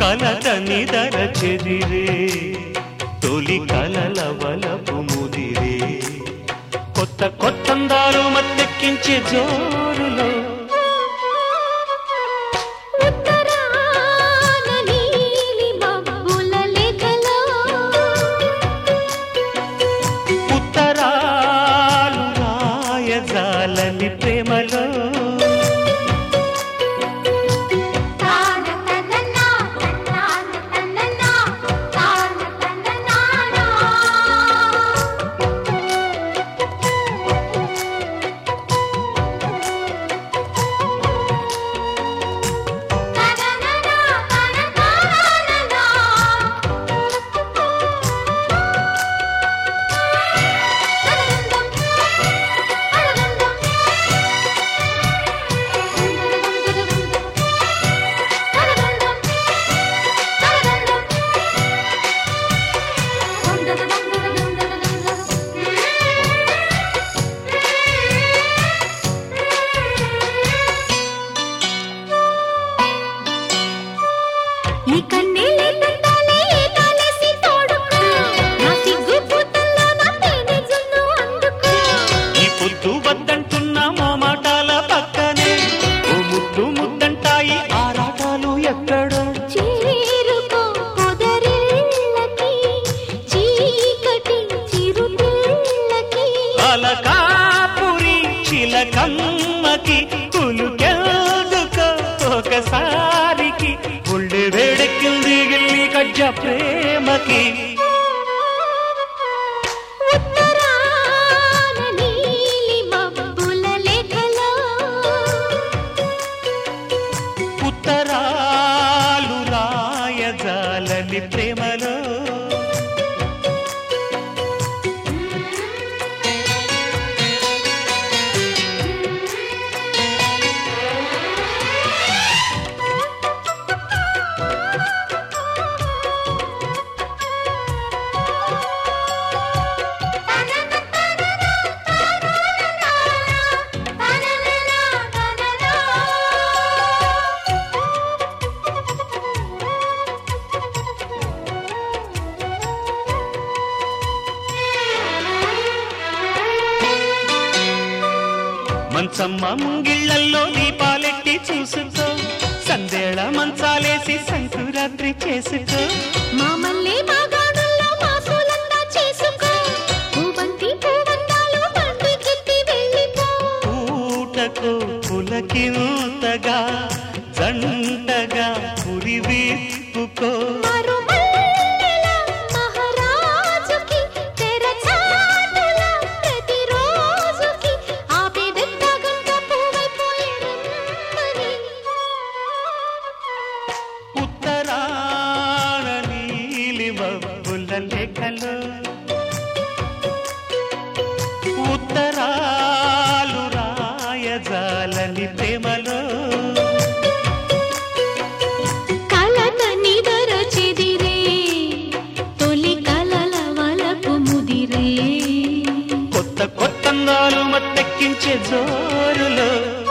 కలత నిదర చెదిరే తొలి కలల వలపు ముదిరే కొత్త కొత్తందాలు మత్తెక్కించే జోరులో ఉత్తరాన నీలి మబ్బుల లేఖలో ఉత్తరాలు రాయజాలని ప్రేమలో తాన తననా తన్నాన తననా తాన తననానా తనననా తననానా ఈ కన్నీళ్ళే తండాలే తాలేసి తోడుకో నా సిగ్గు పూతల్లో నా తేనె జున్ను అందుకో ఈ పొద్దు వద్దంటున్న మోమాటాల పక్కనే ఓ ముద్దు ముద్దంటాయి ఆరాటాలు ఎక్కడో చేరుకో పొదరిళ్ళకి చీకటి చిరుతిళ్ళకి అలకాపురి చిలకమ్మకి పులుకెల్దుకో ఒకసారికి గుండె వేడెక్కింది గిల్లి కజ్జ ప్రేమకి ఉత్తరాన నీలి మబ్బుల లేఖలో ఉత్తరాలు రాయజాలని ప్రేమలో మంచమ్మ ముంగిళ్ళల్లో దీపాలెట్టి చూసుకో సందేళ మంచాలేసి సంకురాత్రి చేసుకో మామల్లే మాగాణుల్లో మాసులంతా చేసుకో పూబంతి పూవంతాలు బండికెత్తి వెళ్ళిపో పూటకు పులకింతగా జంటగా పురి విప్పుకో మరుమల్లెల మహారాజుకి తెరచాటుల ప్రతిరోజుకి ఆపేదెంత గంట పువ్వైపోయే రమ్మని. ఉత్తరాన నీలి మబ్బుల లేఖలో ఉత్తరాలు రాయజాలని ప్రేమలో కలత నిదర చెదిరే తొలి కలల వలపు ముదిరే కొత్త కొత్త మత్తెక్కించే జోరులో